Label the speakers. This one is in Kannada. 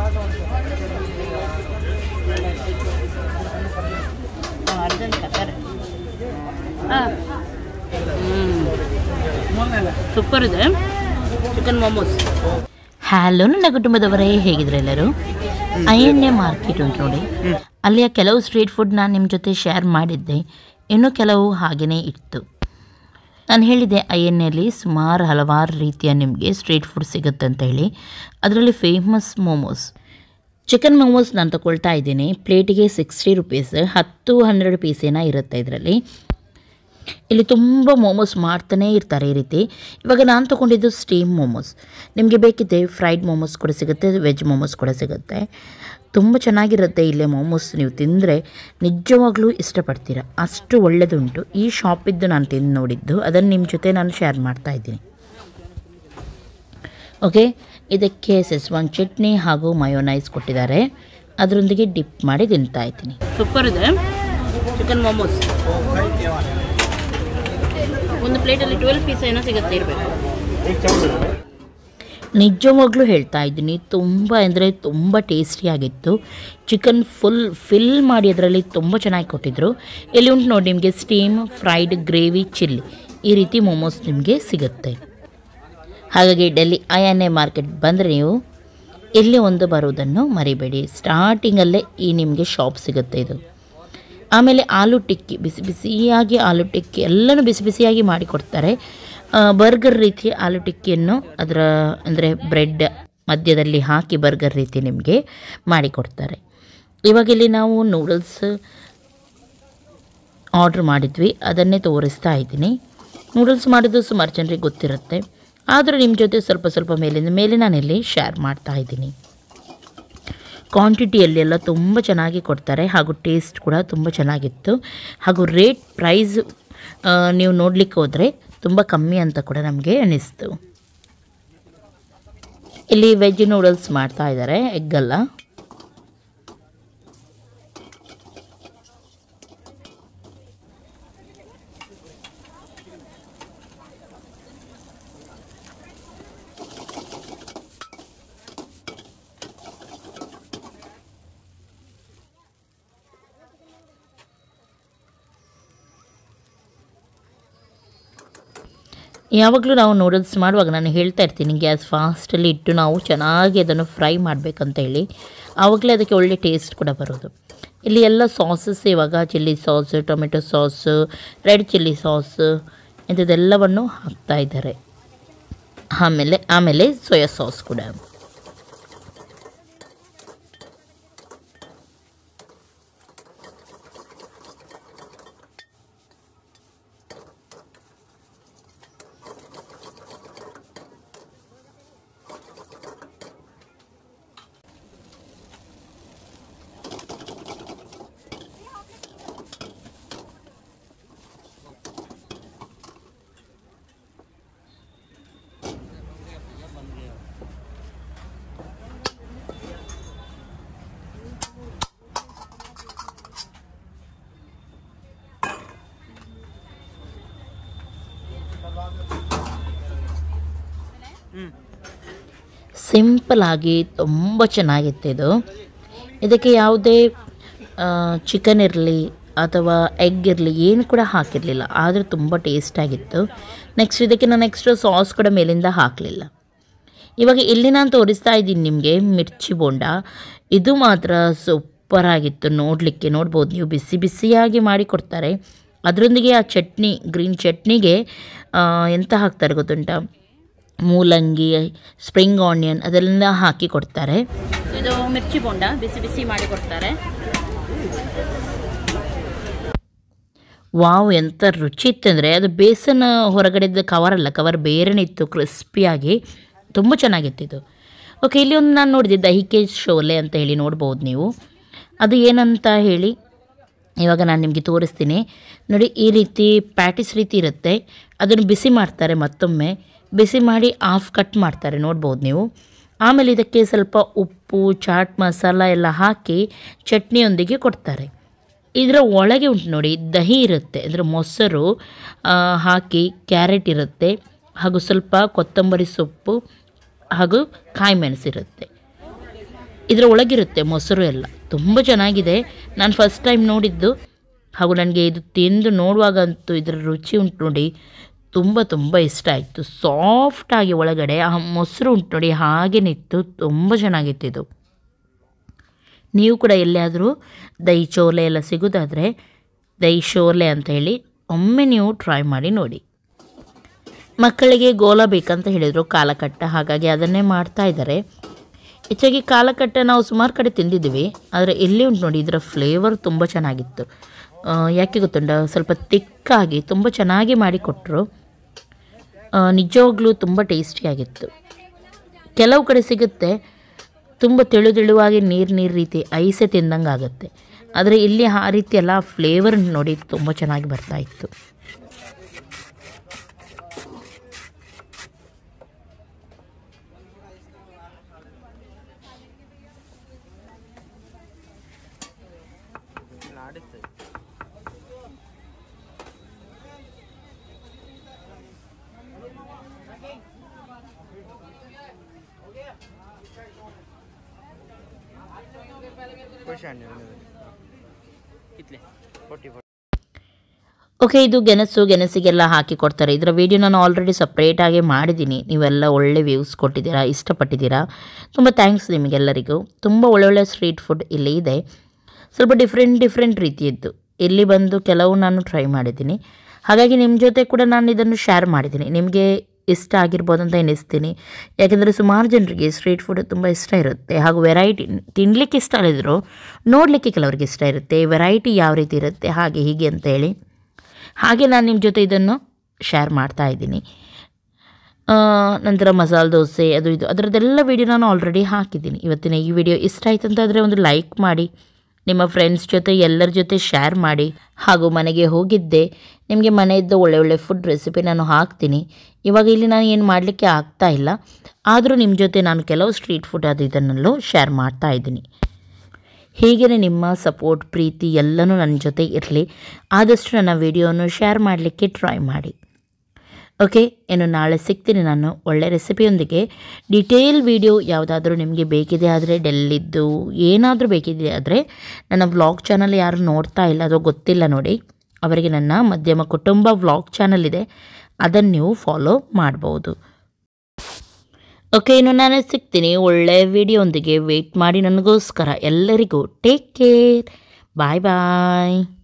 Speaker 1: ಅರ್ಜೆಂಟ್ ಕತ್ತಾರೆ ಸೂಪರ್ ಇದೆ ಚಿಕನ್ ಮೋಮೋಸ್ ಹ್ಯಾಲೋ ನನ್ನ ಕುಟುಂಬದವರೇ ಹೇಗಿದ್ರೆ ಎಲ್ಲರೂ ಐ ಎನ್ ಎ ಮಾರ್ಕೆಟ್ ಉಂಟು ನೋಡಿ ಅಲ್ಲಿಯ ಕೆಲವು ಸ್ಟ್ರೀಟ್ ಫುಡ್ ನಾನು ನಿಮ್ಮ ಜೊತೆ ಶೇರ್ ಮಾಡಿದ್ದೆ ಇನ್ನು ಕೆಲವು ಹಾಗೆಯೇ ಇತ್ತು ನಾನು ಹೇಳಿದೆ ಐ ಎನ್ ಎಲ್ಲಿ ಸುಮಾರು ಹಲವಾರು ರೀತಿಯ ನಿಮಗೆ ಸ್ಟ್ರೀಟ್ ಫುಡ್ ಸಿಗುತ್ತೆ ಅಂತ ಹೇಳಿ ಅದರಲ್ಲಿ ಫೇಮಸ್ ಮೋಮೋಸ್ ಚಿಕನ್ ಮೋಮೋಸ್ ನಾನು ತಗೊಳ್ತಾ ಇದ್ದೀನಿ ಪ್ಲೇಟಿಗೆ ಸಿಕ್ಸ್ಟಿ ರುಪೀಸ್ ಹತ್ತು ಹನ್ನೆರಡು ಪೀಸ್ ಏನೋ ಇರುತ್ತೆ ಇದರಲ್ಲಿ ಇಲ್ಲಿ ತುಂಬ ಮೋಮೋಸ್ ಮಾಡ್ತಾನೇ ಇರ್ತಾರೆ ಈ ರೀತಿ ಇವಾಗ ನಾನು ತೊಗೊಂಡಿದ್ದು ಸ್ಟೀಮ್ ಮೋಮೋಸ್ ನಿಮಗೆ ಬೇಕಿದ್ದೆ ಫ್ರೈಡ್ ಮೋಮೋಸ್ ಕೂಡ ಸಿಗುತ್ತೆ ವೆಜ್ ಮೋಮೋಸ್ ಕೂಡ ಸಿಗುತ್ತೆ ತುಂಬ ಚೆನ್ನಾಗಿರುತ್ತೆ ಇಲ್ಲೇ ಮೋಮೋಸ್ ನೀವು ತಿಂದರೆ ನಿಜವಾಗ್ಲೂ ಇಷ್ಟಪಡ್ತೀರ ಅಷ್ಟು ಒಳ್ಳೆಯದುಂಟು ಈ ಶಾಪಿದ್ದು ನಾನು ತಿಂದು ನೋಡಿದ್ದು ಅದನ್ನು ನಿಮ್ಮ ಜೊತೆ ನಾನು ಶೇರ್ ಮಾಡ್ತಾ ಇದ್ದೀನಿ ಓಕೆ ಇದಕ್ಕೆ ಸೆಸ್ವಾನ್ ಚಟ್ನಿ ಹಾಗೂ ಮಯೋನೈಸ್ ಕೊಟ್ಟಿದ್ದಾರೆ ಅದರೊಂದಿಗೆ ಡಿಪ್ ಮಾಡಿ ತಿಂತಾ ಇದ್ದೀನಿ ಸೂಪರ್ ಇದೆ ಚಿಕನ್ ಮೋಮೋಸ್ ಒಂದು ಪ್ಲೇಟಲ್ಲಿ ಟ್ವೆಲ್ ಪೀಸ್ ಏನೋ ಸಿಗುತ್ತೆ ಇರಬೇಕು ನಿಜವಾಗ್ಲೂ ಹೇಳ್ತಾ ಇದ್ದೀನಿ ತುಂಬ ಅಂದರೆ ತುಂಬ ಟೇಸ್ಟಿಯಾಗಿತ್ತು ಚಿಕನ್ ಫುಲ್ ಫಿಲ್ ಮಾಡಿ ಅದರಲ್ಲಿ ತುಂಬ ಚೆನ್ನಾಗಿ ಕೊಟ್ಟಿದ್ದರು ಇಲ್ಲಿ ಉಂಟು ನೋಡಿ ನಿಮಗೆ ಸ್ಟೀಮ್ ಫ್ರೈಡ್ ಗ್ರೇವಿ ಚಿಲ್ಲಿ ಈ ರೀತಿ ಮೋಮೋಸ್ ನಿಮಗೆ ಸಿಗುತ್ತೆ ಹಾಗಾಗಿ Delhi I N A market ಬಂದರೆ ನೀವು ಇಲ್ಲಿ ಒಂದು ಬರುವುದನ್ನು ಮರಿಬೇಡಿ ಸ್ಟಾರ್ಟಿಂಗಲ್ಲೇ ಈ ನಿಮಗೆ ಶಾಪ್ ಸಿಗುತ್ತೆ ಇದು ಆಮೇಲೆ ಆಲೂ ಟಿಕ್ಕಿ ಬಿಸಿ ಬಿಸಿಯಾಗಿ ಆಲೂ ಟಿಕ್ಕಿ ಎಲ್ಲನೂ ಬಿಸಿ ಬಿಸಿಯಾಗಿ ಮಾಡಿಕೊಡ್ತಾರೆ ಬರ್ಗರ್ ರೀತಿ ಆಲೂ ಟಿಕ್ಕಿಯನ್ನು ಅದರ ಅಂದರೆ ಬ್ರೆಡ್ ಮಧ್ಯದಲ್ಲಿ ಹಾಕಿ ಬರ್ಗರ್ ರೀತಿ ನಿಮಗೆ ಮಾಡಿಕೊಡ್ತಾರೆ ಇವಾಗ ಇಲ್ಲಿ ನಾವು ನೂಡಲ್ಸ್ ಆರ್ಡ್ರ್ ಮಾಡಿದ್ವಿ ಅದನ್ನೇ ತೋರಿಸ್ತಾ ಇದ್ದೀನಿ ನೂಡಲ್ಸ್ ಮಾಡೋದು ಸುಮಾರು ಜನರಿಗೆ ಗೊತ್ತಿರುತ್ತೆ ಆದರೂ ನಿಮ್ಮ ಜೊತೆ ಸ್ವಲ್ಪ ಸ್ವಲ್ಪ ಮೇಲಿಂದ ಮೇಲೆ ನಾನಿಲ್ಲಿ ಶೇರ್ ಮಾಡ್ತಾ ಇದ್ದೀನಿ ಕ್ವಾಂಟಿಟಿಯಲ್ಲಿ ಎಲ್ಲ ತುಂಬ ಚೆನ್ನಾಗಿ ಕೊಡ್ತಾರೆ ಹಾಗೂ ಟೇಸ್ಟ್ ಕೂಡ ತುಂಬ ಚೆನ್ನಾಗಿತ್ತು ಹಾಗೂ ರೇಟ್ ಪ್ರೈಸ್ ನೀವು ನೋಡಲಿಕ್ಕೆ ಹೋದರೆ ತುಂಬ ಕಮ್ಮಿ ಅಂತ ಕೂಡ ನಮಗೆ ಅನ್ನಿಸ್ತು ಇಲ್ಲಿ ವೆಜ್ ನೂಡಲ್ಸ್ ಮಾಡ್ತಾ ಇದ್ದಾರೆ ಎಗ್ಗಲ್ಲ ಯಾವಾಗಲೂ ನಾವು ನೂಡಲ್ಸ್ ಮಾಡುವಾಗ ನಾನು ಹೇಳ್ತಾ ಇರ್ತೀನಿ ಗ್ಯಾಸ್ ಫಾಸ್ಟಲ್ಲಿ ಇಟ್ಟು ನಾವು ಚೆನ್ನಾಗಿ ಅದನ್ನು ಫ್ರೈ ಮಾಡಬೇಕಂತ ಹೇಳಿ ಆವಾಗಲೇ ಅದಕ್ಕೆ ಒಳ್ಳೆ ಟೇಸ್ಟ್ ಕೂಡ ಬರೋದು ಇಲ್ಲಿ ಎಲ್ಲ ಸಾಸಸ್ ಇವಾಗ chilli sauce tomato sauce red chilli sauce ಇಂಥದ್ದೆಲ್ಲವನ್ನು ಹಾಕ್ತಾ ಇದ್ದಾರೆ ಆಮೇಲೆ ಆಮೇಲೆ ಸೋಯಾ ಸಾಸ್ ಕೂಡ ಸಿಂಪಲ್ ಆಗಿ ತುಂಬ ಚೆನ್ನಾಗಿತ್ತು ಇದು ಇದಕ್ಕೆ ಯಾವುದೇ ಚಿಕನ್ ಇರಲಿ ಅಥವಾ ಎಗ್ ಇರಲಿ ಏನು ಕೂಡ ಹಾಕಿರಲಿಲ್ಲ ಆದರೆ ತುಂಬ ಟೇಸ್ಟಾಗಿತ್ತು ನೆಕ್ಸ್ಟ್ ಇದಕ್ಕೆ ನಾನು ಎಕ್ಸ್ಟ್ರಾ ಸಾಸ್ ಕೂಡ ಮೇಲಿಂದ ಹಾಕಲಿಲ್ಲ ಇವಾಗ ಇಲ್ಲಿ ನಾನು ತೋರಿಸ್ತಾ ಇದ್ದೀನಿ ನಿಮಗೆ ಮಿರ್ಚಿ ಬೋಂಡ ಇದು ಮಾತ್ರ ಸೂಪರ್ ಆಗಿತ್ತು ನೋಡಲಿಕ್ಕೆ ನೋಡ್ಬೋದು ನೀವು ಬಿಸಿ ಬಿಸಿಯಾಗಿ ಮಾಡಿ ಕೊಡ್ತಾರೆ ಅದರೊಂದಿಗೆ ಆ ಚಟ್ನಿ ಗ್ರೀನ್ ಚಟ್ನಿಗೆ ಆ, ಎಂತ ಹಾಕ್ತಾರೆ ಗೊತ್ತುಂಟಾ ಮೂಲಂಗಿ ಸ್ಪ್ರಿಂಗ್ ಆನಿಯನ್ ಅದೆಲ್ಲ ಹಾಕಿ ಕೊಡ್ತಾರೆ ಇದು ಮಿರ್ಚಿ ಬೋಂಡ ಬಿಸಿ ಬಿಸಿ ಮಾಡಿ ಕೊಡ್ತಾರೆ ವಾವ್ ಎಂಥ ರುಚಿ ಇತ್ತಂದರೆ ಅದು ಬೇಸನ್ ಹೊರಗಡೆದ ಕವರ್ ಅಲ್ಲ ಕವರ್ ಬೇರೆನೇ ಇತ್ತು ಕ್ರಿಸ್ಪಿಯಾಗಿ ತುಂಬ ಚೆನ್ನಾಗಿತ್ತು ಇದು ಓಕೆ ಇಲ್ಲಿ ಒಂದು ನಾನು ನೋಡಿದೆ ದಹಿಕೆ ಶೋಲೆ ಅಂತ ಹೇಳಿ ನೋಡ್ಬೋದು ನೀವು ಅದು ಏನಂತ ಹೇಳಿ ಇವಾಗ ನಾನು ನಿಮಗೆ ತೋರಿಸ್ತೀನಿ ನೋಡಿ ಈ ರೀತಿ ಪ್ಯಾಟಿಸ್ ರೀತಿ ಇರುತ್ತೆ ಅದನ್ನು ಬಿಸಿ ಮಾಡ್ತಾರೆ ಮತ್ತೊಮ್ಮೆ ಬಿಸಿ ಮಾಡಿ ಆಫ್ ಕಟ್ ಮಾಡ್ತಾರೆ ನೋಡ್ಬೋದು ನೀವು ಆಮೇಲೆ ಇದಕ್ಕೆ ಸ್ವಲ್ಪ ಉಪ್ಪು ಚಾಟ್ ಮಸಾಲ ಎಲ್ಲ ಹಾಕಿ ಚಟ್ನಿಯೊಂದಿಗೆ ಕೊಡ್ತಾರೆ ಇದರ ಒಳಗೆ ಉಂಟು ನೋಡಿ ದಹಿ ಇರುತ್ತೆ ಅಂದರೆ ಮೊಸರು ಆ, ಹಾಕಿ ಕ್ಯಾರೆಟ್ ಇರುತ್ತೆ ಹಾಗೂ ಸ್ವಲ್ಪ ಕೊತ್ತಂಬರಿ ಸೊಪ್ಪು ಹಾಗೂ ಕಾಯಿ ಮೆಣಸಿರುತ್ತೆ ಇದರ ಒಳಗಿರುತ್ತೆ ಮೊಸರು ಎಲ್ಲ ತುಂಬ ಚೆನ್ನಾಗಿದೆ ನಾನು ಫಸ್ಟ್ ಟೈಮ್ ನೋಡಿದ್ದು ಹಾಗೂ ನನಗೆ ಇದು ತಿಂದು ನೋಡುವಾಗಂತೂ ಇದರ ರುಚಿ ಉಂಟು ನೋಡಿ ತುಂಬ ತುಂಬ ಇಷ್ಟ ಆಯಿತು ಸಾಫ್ಟಾಗಿ ಒಳಗಡೆ ಆ ಮೊಸರು ಉಂಟು ನೋಡಿ ಹಾಗೆ ನಿಂತು ತುಂಬ ಚೆನ್ನಾಗಿತ್ತು ಇದು ನೀವು ಕೂಡ ಎಲ್ಲಿಯಾದರೂ ದಹಿ ಚೋಲೆ ಎಲ್ಲ ಸಿಗೋದಾದರೆ ದಹಿ ಶೋಲೆ ಅಂತ ಹೇಳಿ ಒಮ್ಮೆ ನೀವು ಟ್ರೈ ಮಾಡಿ ನೋಡಿ ಮಕ್ಕಳಿಗೆ ಗೋಲ ಬೇಕಂತ ಹೇಳಿದರು ಕಾಲಕಟ್ಟ ಹಾಗಾಗಿ ಅದನ್ನೇ ಮಾಡ್ತಾ ಇದ್ದಾರೆ ಹೆಚ್ಚಾಗಿ ಕಾಲಕಟ್ಟ ನಾವು ಸುಮಾರು ಕಡೆ ತಿಂದಿದ್ದೀವಿ ಆದರೆ ಇಲ್ಲಿ ಉಂಟು ನೋಡಿ ಇದರ ಫ್ಲೇವರ್ ತುಂಬ ಚೆನ್ನಾಗಿತ್ತು ಆ, ಯಾಕೆ ಗೊತ್ತುಂಟ ಸ್ವಲ್ಪ ತಿಕ್ಕಾಗಿ ತುಂಬ ಚೆನ್ನಾಗಿ ಮಾಡಿಕೊಟ್ರು ಆ, ನಿಜವಾಗ್ಲೂ ತುಂಬ ಟೇಸ್ಟಿಯಾಗಿತ್ತು ಕೆಲವು ಕಡೆ ಸಿಗುತ್ತೆ ತುಂಬ ತೆಳು ತೆಳುವಾಗಿ ನೀರು ನೀರು ರೀತಿ ಐಸೆ ತಿಂದಂಗೆ ಆಗುತ್ತೆ ಆದರೆ ಇಲ್ಲಿ ಆ ರೀತಿ ಎಲ್ಲ ಫ್ಲೇವರ್ ನೋಡಿ ತುಂಬ ಚೆನ್ನಾಗಿ ಬರ್ತಾ ಇತ್ತು
Speaker 2: कितले फोर्टी फोर्टी
Speaker 1: ಓಕೆ ಇದು ಗೆಣಸು ಗೆಣಸಿಗೆಲ್ಲ ಹಾಕಿ ಕೊಡ್ತಾರೆ ಇದರ ವಿಡಿಯೋ ನಾನು ಆಲ್ರೆಡಿ ಸಪ್ರೇಟಾಗಿ ಮಾಡಿದ್ದೀನಿ ನೀವೆಲ್ಲ ಒಳ್ಳೆ ವ್ಯೂಸ್ ಕೊಟ್ಟಿದ್ದೀರಾ ಇಷ್ಟಪಟ್ಟಿದ್ದೀರಾ ತುಂಬ ಥ್ಯಾಂಕ್ಸ್ ನಿಮಗೆಲ್ಲರಿಗೂ ತುಂಬ ಒಳ್ಳೊಳ್ಳೆ ಸ್ಟ್ರೀಟ್ ಫುಡ್ ಇಲ್ಲಿ ಇದೆ ಸ್ವಲ್ಪ ಡಿಫ್ರೆಂಟ್ ಡಿಫ್ರೆಂಟ್ ರೀತಿಯದ್ದು ಇಲ್ಲಿ ಬಂದು ಕೆಲವು ನಾನು ಟ್ರೈ ಮಾಡಿದ್ದೀನಿ ಹಾಗಾಗಿ ನಿಮ್ಮ ಜೊತೆ ಕೂಡ ನಾನು ಇದನ್ನು ಶೇರ್ ಮಾಡಿದ್ದೀನಿ ನಿಮಗೆ ಇಷ್ಟ ಆಗಿರ್ಬೋದು ಅಂತ ಎನಿಸ್ತೀನಿ ಯಾಕೆಂದರೆ ಸುಮಾರು ಜನರಿಗೆ ಸ್ಟ್ರೀಟ್ ಫುಡ್ ತುಂಬ ಇಷ್ಟ ಇರುತ್ತೆ ಹಾಗೂ ವೆರೈಟಿ ತಿನ್ನಲಿಕ್ಕೆ ಇಷ್ಟ ಇದ್ದರೂ ನೋಡಲಿಕ್ಕೆ ಕೆಲವರಿಗೆ ಇಷ್ಟ ಇರುತ್ತೆ ವೆರೈಟಿ ಯಾವ ರೀತಿ ಇರುತ್ತೆ ಹಾಗೆ ಹೀಗೆ ಅಂತ ಹೇಳಿ ಹಾಗೆ ನಾನು ನಿಮ್ಮ ಜೊತೆ ಇದನ್ನು ಶೇರ್ ಮಾಡ್ತಾ ಇದ್ದೀನಿ ಆ, ನಂತರ ಮಸಾಲೆ ದೋಸೆ ಅದು ಇದು ಅದರದ್ದೆಲ್ಲ ವೀಡಿಯೋ ನಾನು ಆಲ್ರೆಡಿ ಹಾಕಿದ್ದೀನಿ ಇವತ್ತಿನ ಈ ವಿಡಿಯೋ ಇಷ್ಟ ಆಯ್ತು ಅಂತಂದರೆ ಒಂದು ಲೈಕ್ ಮಾಡಿ ನಿಮ್ಮ ಫ್ರೆಂಡ್ಸ್ ಜೊತೆ ಎಲ್ಲರ ಜೊತೆ ಶೇರ್ ಮಾಡಿ ಹಾಗೂ ಮನೆಗೆ ಹೋಗಿದ್ದೆ ನಿಮಗೆ ಮನೆಯದ್ದು ಒಳ್ಳೆ ಒಳ್ಳೆ ಫುಡ್ ರೆಸಿಪಿ ನಾನು ಹಾಕ್ತೀನಿ ಇವಾಗ ಇಲ್ಲಿ ನಾನು ಏನು ಮಾಡಲಿಕ್ಕೆ ಆಗ್ತಾ ಇಲ್ಲ ಆದರೂ ನಿಮ್ಮ ಜೊತೆ ನಾನು ಕೆಲವು ಸ್ಟ್ರೀಟ್ ಫುಡ್ ಅದು ಇದನ್ನೆಲ್ಲೂ ಶೇರ್ ಮಾಡ್ತಾ ಇದ್ದೀನಿ ಹೀಗೆ ನಿಮ್ಮ ಸಪೋರ್ಟ್ ಪ್ರೀತಿ ಎಲ್ಲನೂ ನನ್ನ ಜೊತೆ ಇರಲಿ ಆದಷ್ಟು ನನ್ನ ವಿಡಿಯೋವನ್ನು ಶೇರ್ ಮಾಡಲಿಕ್ಕೆ ಟ್ರೈ ಮಾಡಿ ಓಕೆ ಇನ್ನು ನಾಳೆ ಸಿಗ್ತೀನಿ ನಾನು ಒಳ್ಳೆ ರೆಸಿಪಿಯೊಂದಿಗೆ ಡಿಟೇಲ್ ವಿಡಿಯೋ ಯಾವುದಾದ್ರೂ ನಿಮಗೆ ಬೇಕಿದೆ ಆದರೆ ಡೆಲ್ಲಿದ್ದು ಏನಾದರೂ ಬೇಕಿದೆ ಆದರೆ ನನ್ನ ವ್ಲಾಗ್ ಚಾನಲ್ ಯಾರು ನೋಡ್ತಾ ಇಲ್ಲ ಅದು ಗೊತ್ತಿಲ್ಲ ನೋಡಿ ಅವರಿಗೆ ನನ್ನ ಮಧ್ಯಮ ಕುಟುಂಬ ವ್ಲಾಗ್ ಚಾನಲ್ ಇದೆ ಅದನ್ನು ನೀವು ಫಾಲೋ ಮಾಡ್ಬೋದು ಓಕೆ ಇನ್ನು ನಾನು ಸಿಗ್ತೀನಿ ಒಳ್ಳೆ ವಿಡಿಯೋಂದಿಗೆ ವೆಯ್ಟ್ ಮಾಡಿ ನನಗೋಸ್ಕರ ಎಲ್ಲರಿಗೂ ಟೇಕ್ ಕೇರ್ ಬಾಯ್ ಬಾಯ್